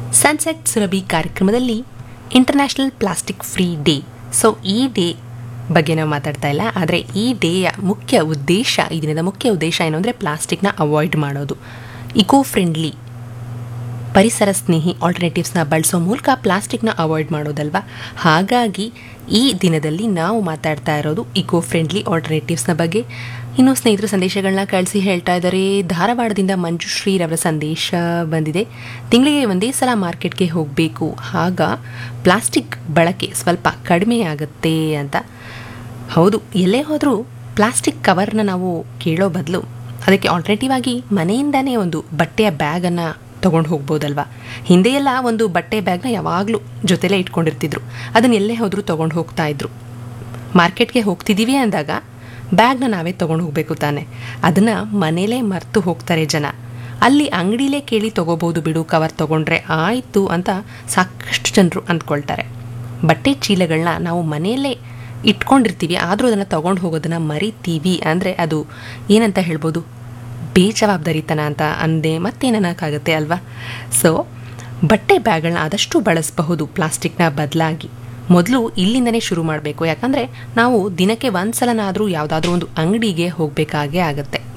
sunset Surabhi ಕಾರ್ಯಕ್ರಮದಲ್ಲಿ international plastic free day so ಈ day ಬಗ್ಗೆ ನಾವು ಮಾತಾಡ್ತಾ ಇಲ್ಲ ಆದರೆ ಈ ಡೇಯ ಮುಖ್ಯ ಉದ್ದೇಶ ಈ ದಿನದ ಮುಖ್ಯ ಉದ್ದೇಶ ಏನು ಅಂದರೆ ಪ್ಲಾಸ್ಟಿಕ್ನ ಅವಾಯ್ಡ್ ಮಾಡೋದು ಇಕೋ ಫ್ರೆಂಡ್ಲಿ ಪರಿಸರ ಸ್ನೇಹಿ ಆಲ್ಟರ್ನೇಟಿವ್ಸ್ನ ಬಳಸೋ ಮೂಲಕ ಪ್ಲಾಸ್ಟಿಕ್ನ ಅವಾಯ್ಡ್ ಮಾಡೋದಲ್ವಾ ಹಾಗಾಗಿ ಈ ದಿನದಲ್ಲಿ ನಾವು ಮಾತಾಡ್ತಾ ಇರೋದು ಇಕೋ ಫ್ರೆಂಡ್ಲಿ ಆಲ್ಟರ್ನೇಟಿವ್ಸ್ನ ಬಗ್ಗೆ ಇನ್ನು ಸ್ನೇಹಿತರ ಸಂದೇಶಗಳನ್ನ ಕಳಿಸಿ ಹೇಳ್ತಾ ಇದ್ದಾರೆ ಧಾರವಾಡದಿಂದ ಮಂಜುಶ್ರೀರವರ ಸಂದೇಶ ಬಂದಿದೆ ತಿಂಗಳಿಗೆ ಒಂದೇ ಸಲ ಮಾರ್ಕೆಟ್ಗೆ ಹೋಗಬೇಕು ಆಗ ಪ್ಲಾಸ್ಟಿಕ್ ಬಳಕೆ ಸ್ವಲ್ಪ ಕಡಿಮೆ ಆಗುತ್ತೆ ಅಂತ ಹೌದು ಎಲ್ಲೇ ಹೋದರೂ ಪ್ಲಾಸ್ಟಿಕ್ ಕವರ್ನ ನಾವು ಕೇಳೋ ಬದಲು ಅದಕ್ಕೆ ಆಲ್ಟರ್ನೇಟಿವ್ ಆಗಿ ಮನೆಯಿಂದನೇ ಒಂದು ಬಟ್ಟೆಯ ಬ್ಯಾಗನ್ನು ತೊಗೊಂಡು ಹೋಗ್ಬೋದಲ್ವಾ ಹಿಂದೆ ಎಲ್ಲ ಒಂದು ಬಟ್ಟೆ ಬ್ಯಾಗ್ನ ಯಾವಾಗಲೂ ಜೊತೆಲೇ ಇಟ್ಕೊಂಡಿರ್ತಿದ್ರು ಅದನ್ನ ಎಲ್ಲೇ ಹೋದರೂ ತೊಗೊಂಡು ಹೋಗ್ತಾ ಇದ್ರು ಮಾರ್ಕೆಟ್ಗೆ ಹೋಗ್ತಿದ್ದೀವಿ ಅಂದಾಗ ಬ್ಯಾಗ್ನ ನಾವೇ ತೊಗೊಂಡು ಹೋಗಬೇಕು ತಾನೆ ಅದನ್ನು ಮನೇಲೇ ಮರೆತು ಹೋಗ್ತಾರೆ ಜನ ಅಲ್ಲಿ ಅಂಗಡಿಲೇ ಕೇಳಿ ತೊಗೋಬೋದು ಬಿಡು ಕವರ್ ತೊಗೊಂಡ್ರೆ ಆಯಿತು ಅಂತ ಸಾಕಷ್ಟು ಜನರು ಅಂದ್ಕೊಳ್ತಾರೆ ಬಟ್ಟೆ ಚೀಲಗಳನ್ನ ನಾವು ಮನೆಯಲ್ಲೇ ಇಟ್ಕೊಂಡಿರ್ತೀವಿ ಆದರೂ ಅದನ್ನು ತೊಗೊಂಡು ಹೋಗೋದನ್ನು ಮರಿತೀವಿ ಅಂದರೆ ಅದು ಏನಂತ ಹೇಳ್ಬೋದು ಬೇಜವಾಬ್ದಾರಿತನ ಅಂತ ಅಂದೆ ಮತ್ತೇನಕ್ಕಾಗುತ್ತೆ ಅಲ್ವಾ ಸೊ ಬಟ್ಟೆ ಬ್ಯಾಗ್ಗಳನ್ನ ಆದಷ್ಟು ಬಳಸಬಹುದು ಪ್ಲಾಸ್ಟಿಕ್ನ ಬದಲಾಗಿ ಮೊದಲು ಇಲ್ಲಿಂದನೇ ಶುರು ಮಾಡಬೇಕು ಯಾಕಂದರೆ ನಾವು ದಿನಕ್ಕೆ ಒಂದು ಸಲನಾದರೂ ಯಾವುದಾದ್ರೂ ಒಂದು ಅಂಗಡಿಗೆ ಹೋಗಬೇಕಾಗೇ ಆಗುತ್ತೆ